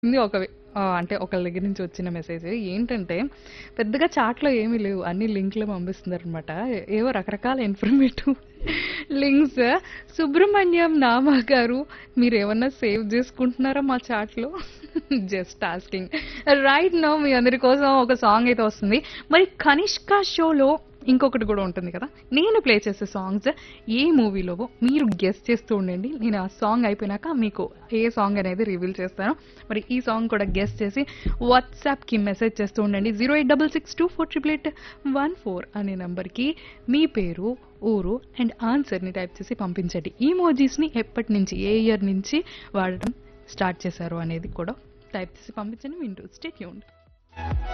ఉంది ఒక ఆ, అంటే ఒకళ్ళ దగ్గర నుంచి వచ్చిన మెసేజ్ ఏంటంటే పెద్దగా చాట్లో ఏమీ లేవు అన్ని లింక్లు పంపిస్తున్నారు అనమాట ఏవో రకరకాల ఇన్ఫర్మేటివ్ లింక్స్ సుబ్రహ్మణ్యం నామా గారు మీరు ఏమన్నా సేవ్ చేసుకుంటున్నారా మా చాట్లో జస్ట్ ఆస్కింగ్ రైట్ నో మీ అందరి కోసం ఒక సాంగ్ అయితే వస్తుంది మరి కనిష్క షోలో ఇంకొకటి కూడా ఉంటుంది కదా నేను ప్లే చేసే సాంగ్స్ ఏ మూవీలో మీరు గెస్ట్ చేస్తూ ఉండండి నేను ఆ సాంగ్ అయిపోయినాక మీకు ఏ సాంగ్ అనేది రివీల్ చేస్తాను మరి ఈ సాంగ్ కూడా గెస్ట్ చేసి వాట్సాప్కి మెసేజ్ చేస్తూ ఉండండి zero eight double six two four triple eight one four అనే నెంబర్కి మీ పేరు ఊరు అండ్ ఆన్సర్ని టైప్ చేసి పంపించండి ఈ మోజీస్ని ఎప్పటి నుంచి ఏ ఇయర్ నుంచి వాడడం స్టార్ట్ చేశారు అనేది కూడా టైప్ చేసి పంపించండి వింటూ స్టేట్ యూన్